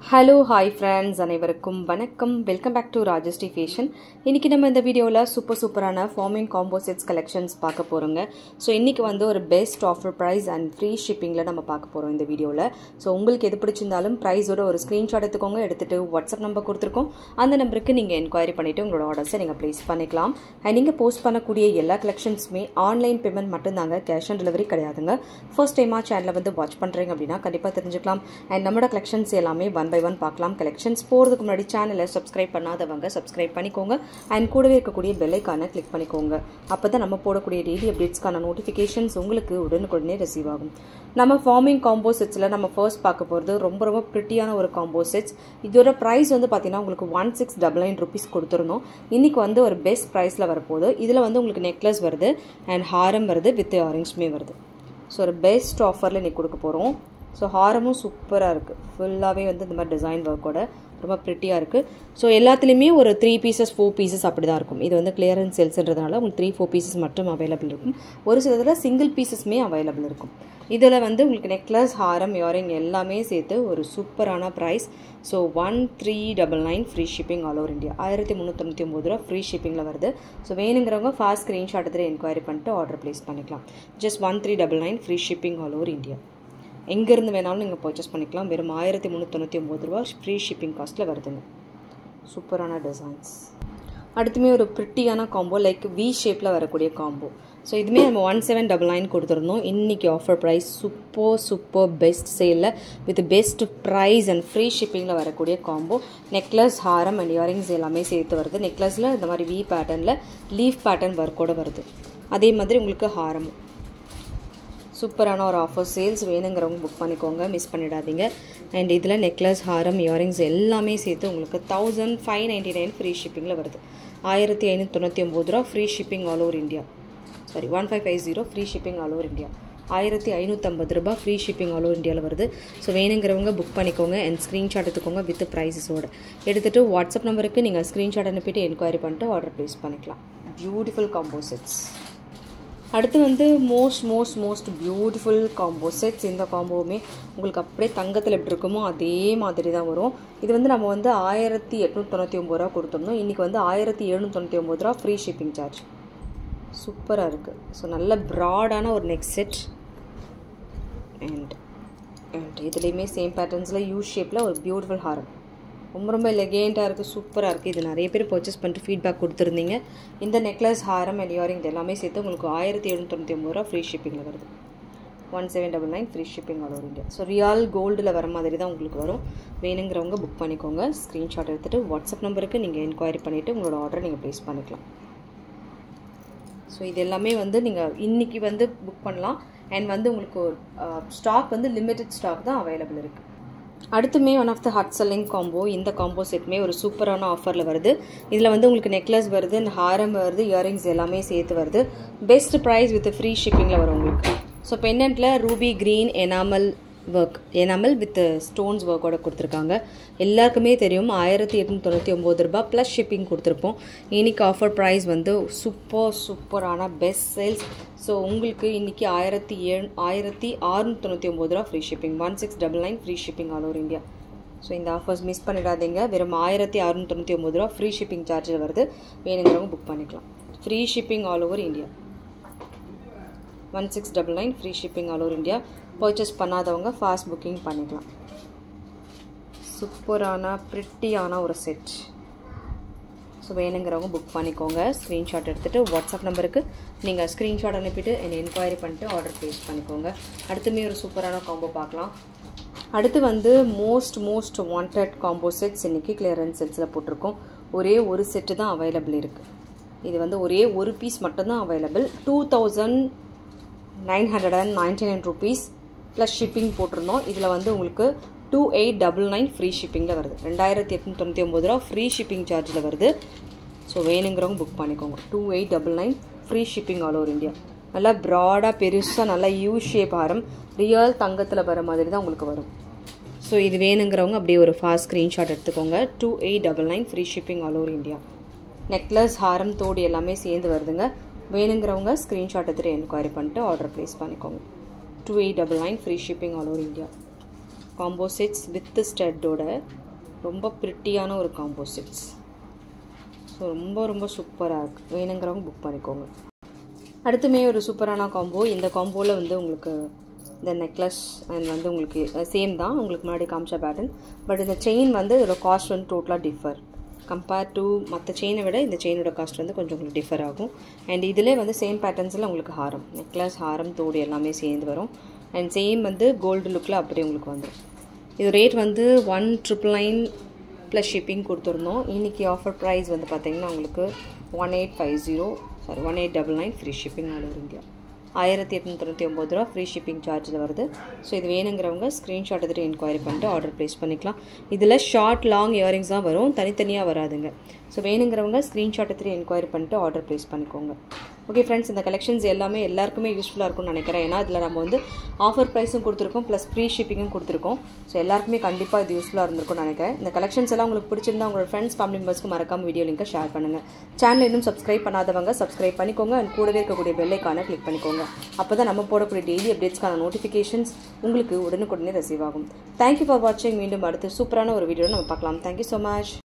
hello hi friends அனைவருக்கும் வணக்கம் welcome back to Rajashree fashion இன்றைக்கி நம்ம இந்த வீடியோவில் சூப்பர் சூப்பரான ஃபார்மிங் காம்போசிட்ஸ் கலெக்ஷன்ஸ் பார்க்க போகிறோங்க ஸோ இன்றைக்கி வந்து ஒரு best offer price and free ஷிப்பிங்கில் நம்ம பார்க்க போகிறோம் இந்த வீடியோவில் ஸோ உங்களுக்கு எது பிடிச்சிருந்தாலும் ப்ரைஸோட ஒரு ஸ்க்ரீன்ஷாட் எடுத்துக்கோங்க எடுத்துகிட்டு வாட்ஸ்அப் நம்பர் கொடுத்துருக்கோம் அந்த நம்பருக்கு நீங்கள் என்கொயரி பண்ணிவிட்டு உங்களோட ஆர்டர்ஸை நீங்கள் ப்ளேஸ் பண்ணிக்கலாம் அண்ட் நீங்கள் போஸ்ட் பண்ணக்கூடிய எல்லா கலெக்ஷன்ஸுமே ஆன்லைன் பேமெண்ட் மட்டும்தாங்க கேஷ் ஆன் டெலிவரி கிடையாதுங்க ஃபர்ஸ்ட் டைமாக சேனலை வந்து வாட்ச் பண்ணுறீங்க அப்படின்னா கண்டிப்பாக தெரிஞ்சுக்கலாம் அண்ட் நம்மளோட கலெக்ஷன்ஸ் எல்லாமே ஒன் பை ஒன் பார்க்கலாம் கலெக்ஷன்ஸ் போகிறதுக்கு முன்னாடி சேனலை சப்ஸ்கிரைப் பண்ணாதவங்க சப்ஸ்கிரைப் பண்ணிக்கோங்க அண்ட் கூடவே இருக்கக்கூடிய பெல்லைக்கான கிளிக் பண்ணிக்கோங்க அப்போ தான் நம்ம போடக்கூடிய டெய்லி அப்டேட்ஸ்க்கான நோட்டிஃபிகேஷன்ஸ் உங்களுக்கு உடனுக்குடனே ரிசீவ் ஆகும் நம்ம ஃபார்மிங் காம்போசிட்ஸில் நம்ம ஃபர்ஸ்ட் பார்க்க போகிறது ரொம்ப ரொம்ப ப்ரிட்டியான ஒரு காம்போசிட்ஸ் இதோட ப்ரைஸ் வந்து பார்த்தீங்கன்னா உங்களுக்கு one six double nine rupees கொடுத்துருந்தோம் இன்றைக்கி வந்து ஒரு பெஸ்ட் ப்ரைஸில் வரப்போகுது இதில் வந்து உங்களுக்கு நெக்லஸ் வருது அண்ட் ஹாரம் வருது வித் ஆரஞ்சுமே வருது ஸோ ஒரு பெஸ்ட் ஆஃபரில் இன்றைக்கி கொடுக்க போகிறோம் ஸோ ஹாரமும் சூப்பராக இருக்குது ஃபுல்லாகவே வந்து இந்த மாதிரி டிசைன் ஒர்க்கோட ரொம்ப ப்ரிட்டியாக இருக்குது ஸோ எல்லாத்துலேயுமே ஒரு த்ரீ பீசஸ் ஃபோர் பீசஸ் அப்படி தான் இருக்கும் இது வந்து கிளியரன்ஸ் சேல்ஸ்ன்றதுனால உங்களுக்கு த்ரீ ஃபோர் பீசஸ் மட்டும் அவைலபிள் இருக்கும் ஒரு சிலதில் சிங்கிள் பீசஸ்மே அவைலபிள் இருக்கும் இதில் வந்து உங்களுக்கு நெக்லஸ் ஹாரம் இயரிங் எல்லாமே சேர்த்து ஒரு சூப்பரான price so one three double nine free shipping all over India ஆயிரத்தி முந்நூற்றி ஒம்பது ரூபா ஃப்ரீ ஷிப்பிங்கில் வருது ஸோ வேணுங்கிறவங்க ஃபாஸ்ட் ஸ்க்ரீன்ஷாட் எடுத்துகிட்டு என்கொயரி பண்ணிட்டு ஆர்டர் ப்ளேஸ் பண்ணிக்கலாம் just one three double nine free shipping all over India எங்கேருந்து வேணாலும் நீங்கள் பர்ச்சேஸ் பண்ணிக்கலாம் வெறும் ஆயிரத்தி முந்நூற்றி ஒம்பது ரூபா ஃப்ரீ ஷிப்பிங் காஸ்ட்டில் வருதுங்க சூப்பரான டிசைன்ஸ் அடுத்துமே ஒரு ப்ரிட்டியான காம்போ லைக் வி ஷேப்பில் வரக்கூடிய காம்போ ஸோ இதுவுமே நம்ம ஒன் செவன் டபுள் நைன் கொடுத்துருந்தோம் இன்றைக்கி offer price super super best சேலில் with best price and free ஷிப்பிங்கில் வரக்கூடிய காம்போ நெக்லஸ் ஹாரம் அண்ட் இயரிங்ஸ் எல்லாமே சேர்த்து வருது நெக்லஸில் இந்த மாதிரி வி பேட்டர்னில் லீஃப் பேட்டர்ன் ஒர்க்கோடு வருது அதே மாதிரி உங்களுக்கு ஹாரமும் சூப்பரான ஒரு ஆஃபர் சேல்ஸ் வேணுங்கிறவங்க புக் பண்ணிக்கோங்க மிஸ் பண்ணிடாதீங்க அண்ட் இதில் நெக்லஸ் ஹாரம் இயரிங்ஸ் எல்லாமே சேர்த்து உங்களுக்கு thousand five ninety nine free ஷிப்பிங்கில் வருது ஆயிரத்தி ஐநூற்றி தொண்ணூற்றி ஒம்பது ரூபா free shipping all over India sorry one five five zero free shipping all over India ஆயிரத்தி ஐநூற்றம்பது ரூபா ஃப்ரீ ஷிப்பிங் ஆல் ஓவர் இந்தியாவில் வருது ஸோ வேணுங்கிறவங்க புக் பண்ணிக்கோங்க அண்ட் ஸ்க்ரீன்ஷாட் எடுத்துக்கோங்க வித் ப்ரைஸஸோட எடுத்துகிட்டு வாட்ஸ்அப் நம்பருக்கு நீங்கள் ஸ்க்ரீன்ஷாட் அனுப்பிட்டு என்கொயரி பண்ணிட்டு ஆர்டர் ப்ளேஸ் பண்ணிக்கலாம் பியூட்டிஃபுல் காம்போசிட்ஸ் அடுத்து வந்து most most most beautiful combo sets இந்த காம்போவுமே உங்களுக்கு அப்படியே தங்கத்தில் எப்படி இருக்குமோ அதே மாதிரி தான் வரும் இது வந்து நம்ம வந்து ஆயிரத்தி எட்நூற்றி தொண்ணூற்றி ஒம்பது ரூபா கொடுத்துருந்தோம் இன்றைக்கி வந்து ஆயிரத்தி எழுநூற்றி தொண்ணூற்றி ஒம்பது ரூபா ஃப்ரீ ஷிப்பிங் சார்ஜ் சூப்பராக இருக்குது ஸோ நல்ல ப்ராடான ஒரு நெக் செட் அண்ட் அண்ட் இதுலேயுமே சேம் பேட்டர்ன்ஸில் யூ ஷேப்பில் ஒரு பியூட்டிஃபுல் ஹாரம் ரொம்ப ரொம்ப லெகேண்டாக இருக்குது சூப்பராக இருக்குது இது நிறைய பேர் பர்ச்சேஸ் பண்ணிட்டு ஃபீட்பேக் கொடுத்துருந்தீங்க இந்த நெக்லஸ் ஹாரம் அண்ட் இயரிங் இது எல்லாமே சேர்த்து உங்களுக்கு ஆயிரத்தி எழுநூற்றி ஒம்பது ரூபா ஃப்ரீ ஷிப்பிங்கில் வருது one seven double nine free shipping all over India so real கோல்டில் வர மாதிரி தான் உங்களுக்கு வரும் வேணுங்கிறவங்க புக் பண்ணிக்கோங்க ஸ்க்ரீன்ஷாட் எடுத்துகிட்டு வாட்ஸ்அப் நம்பருக்கு நீங்கள் என்கொயரி பண்ணிவிட்டு உங்களோட ஆர்டரை நீங்கள் ப்ளேஸ் பண்ணிக்கலாம் ஸோ இது எல்லாமே வந்து நீங்கள் இன்றைக்கி வந்து புக் பண்ணலாம் அண்ட் வந்து உங்களுக்கு ஸ்டாக் வந்து லிமிட்டட் ஸ்டாக் தான் அவைலபிள் இருக்குது அடுத்துமே one of the hot selling combo இந்த காம்போ செட்டுமே ஒரு சூப்பரான ஆஃபரில் வருது இதில் வந்து உங்களுக்கு நெக்லஸ் வருது அண்ட் ஹாரம் வருது இயரிங்ஸ் எல்லாமே சேர்த்து வருது பெஸ்ட் ப்ரைஸ் வித் ஃப்ரீ ஷிப்பிங்கில் வரும் உங்களுக்கு ஸோ பென்னண்ட்டில் ruby green enamel work enamel with stones ஒர்க்கோட கொடுத்துருக்காங்க எல்லாருக்குமே தெரியும் ஆயிரத்தி எட்நூற்றி தொண்ணூற்றி ஒம்பது ரூபா ப்ளஸ் ஷிப்பிங் கொடுத்துருப்போம் இன்னைக்கு ஆஃபர் ப்ரைஸ் வந்து சூப்பர் சூப்பரான பெஸ்ட் சேல்ஸ் ஸோ உங்களுக்கு இன்றைக்கி ஆயிரத்தி ஏழு ஆயிரத்தி அறுநூற்றி தொண்ணூற்றி ஒம்பது ரூபா free shipping one six double nine free shipping all over India so இந்த ஆஃபர்ஸ் மிஸ் பண்ணிடாதீங்க வெறும் ஆயிரத்தி அறுநூற்றி தொண்ணூற்றி ஒம்பது ரூபா ஃப்ரீ ஷிப்பிங் சார்ஜில் வருது வேணுங்கிறவங்க புக் பண்ணிக்கலாம் free shipping all over India one six double nine free shipping all over India purchase பண்ணாதவங்க ஃபாஸ்ட் புக்கிங் பண்ணிக்கலாம் சூப்பரான ப்ரிட்டியான ஒரு செட் ஸோ வேணுங்கிறவங்க புக் பண்ணிக்கோங்க ஸ்க்ரீன்ஷாட் எடுத்துகிட்டு வாட்ஸ்அப் நம்பருக்கு நீங்கள் ஸ்க்ரீன்ஷாட் அனுப்பிட்டு என்னை என்கொயரி பண்ணிட்டு ஆர்டர் ப்ளேஸ் பண்ணிக்கோங்க அடுத்துமே ஒரு சூப்பரான காம்போ பார்க்கலாம் அடுத்து வந்து most most wanted combo sets இன்றைக்கி கிளியரன்ஸ் செட்ஸில் போட்டிருக்கோம் ஒரே ஒரு செட்டு தான் அவைலபிள் இருக்குது இது வந்து ஒரே ஒரு பீஸ் மட்டும்தான் available two thousand nine hundred and ninety nine rupees plus shipping போட்டிருந்தோம் இதில் வந்து உங்களுக்கு two eight double nine free ஷிப்பிங்கில் வருது ரெண்டாயிரத்தி எட்நூற்றி தொண்ணூற்றி ஒம்பது ரூபா ஃப்ரீ ஷிப்பிங் சார்ஜில் வருது ஸோ வேணுங்கிறவங்க புக் பண்ணிக்கோங்க two eight double nine free shipping all over India நல்லா ப்ராடாக பெருசாக நல்லா யூ ஷேப் ஆரம் ரியல் தங்கத்தில் வர மாதிரி தான் உங்களுக்கு வரும் ஸோ இது வேணுங்கிறவங்க அப்படியே ஒரு ஃபாஸ்ட் ஸ்க்ரீன்ஷாட் எடுத்துக்கோங்க two eight double nine free shipping all over India necklace ஹாரம் தோடு எல்லாமே சேர்ந்து வருதுங்க வேணுங்கிறவங்க ஸ்க்ரீன்ஷாட் எடுத்துகிட்டு என்கொயரி பண்ணிட்டு ஆர்டர் ப்ளேஸ் பண்ணிக்கோங்க two eight double nine free shipping all over India combo sets with ஸ்டட்டோட ரொம்ப ப்ரிட்டியான ஒரு காம்போ செட்ஸ் ஸோ ரொம்ப ரொம்ப சூப்பராக இருக்குது வேணுங்கிறவங்க புக் பண்ணிக்கோங்க அடுத்துமே ஒரு சூப்பரான காம்போ இந்த காம்போவில் வந்து உங்களுக்கு இந்த நெக்லஸ் அண்ட் வந்து உங்களுக்கு சேம் தான் உங்களுக்கு முன்னாடி காமிச்ச பேட்டர்ன் பட் இந்த செயின் வந்து இதோட காஸ்ட் வந்து டோட்டலாக டிஃபர் கம்பேர் டு மற்ற செயினை விட இந்த செயினோட காஸ்ட் வந்து கொஞ்சம் உங்களுக்கு டிஃபர் ஆகும் அண்ட் இதிலே வந்து சேம் பேட்டர்ன்ஸில் உங்களுக்கு ஹாரம் நெக்லஸ் ஹாரம் தோடு எல்லாமே சேர்ந்து வரும் அண்ட் சேம் வந்து கோல்டு லுக்கில் அப்படியே உங்களுக்கு வந்துடும் இது ரேட் வந்து one triple nine plus shipping கொடுத்துருந்தோம் இன்றைக்கி ஆஃபர் ப்ரைஸ் வந்து பார்த்திங்கன்னா உங்களுக்கு one eight five zero sorry one eight double nine free shipping all over India ஆயிரத்தி எட்நூற்றி தொண்ணூற்றி ஒம்பது ரூபா ஃப்ரீ ஷிப்பிங் சார்ஜில் வருது ஸோ இது வேணுங்கிறவங்க ஸ்க்ரீன்ஷாட் எடுத்துகிட்டு என்கொயரி பண்ணிட்டு ஆர்டர் ப்ளேஸ் பண்ணிக்கலாம் இதில் ஷார்ட் லாங் இயரிங்ஸ் தான் வரும் தனித்தனியாக வராதுங்க ஸோ வேணுங்கிறவங்க ஸ்க்ரீன்ஷாட் எடுத்துகிட்டு என்கொயரி பண்ணிட்டு ஆர்டர் ப்ளேஸ் பண்ணிக்கோங்க ஓகே ஃப்ரெண்ட்ஸ் இந்த கலெக்ஷன்ஸ் எல்லாமே எல்லாருக்குமே யூஸ்ஃபுல்லாக இருக்கும்னு நினைக்கிறேன் ஏன்னா இதில் நம்ம வந்து ஆஃபர் ப்ரைஸும் கொடுத்துருக்கோம் ப்ளஸ் ஃப்ரீ ஷிப்பிங்கும் கொடுத்துருக்கோம் ஸோ எல்லாருக்குமே கண்டிப்பாக இது யூஸ்ஃபுல்லாக இருந்திருக்கும்னு நினைக்கிறேன் இந்த கலெக்ஷன்ஸ் எல்லாம் உங்களுக்கு பிடிச்சிருந்தா உங்களோட ஃப்ரெண்ட்ஸ் ஃபேமிலி மெம்பர்ஸ்க்கு மறக்காம வீடியோ லிங்கை ஷேர் பண்ணுங்கள் சேனல் இன்னும் சப்ஸ்கிரைப் பண்ணாதவங்க சப்ஸ்கிரைப் பண்ணிக்கோங்க அண்ட் கூடவே இருக்கக்கூடிய பெல்லைக்கான கிளிக் பண்ணிக்கோங்க அப்போ தான் நம்ம போடக்கூடிய டெய்லி அப்டேட்ஸ்க்கான நோட்டிஃபிகேஷன்ஸ் உங்களுக்கு உடனுக்குடனே ரிசீவ் ஆகும் தேங்க்யூ ஃபார் வாட்சிங் மீண்டும் அடுத்து சூப்பரான ஒரு வீடியோ நம்ம பார்க்கலாம் தேங்க்யூ ஸோ மச்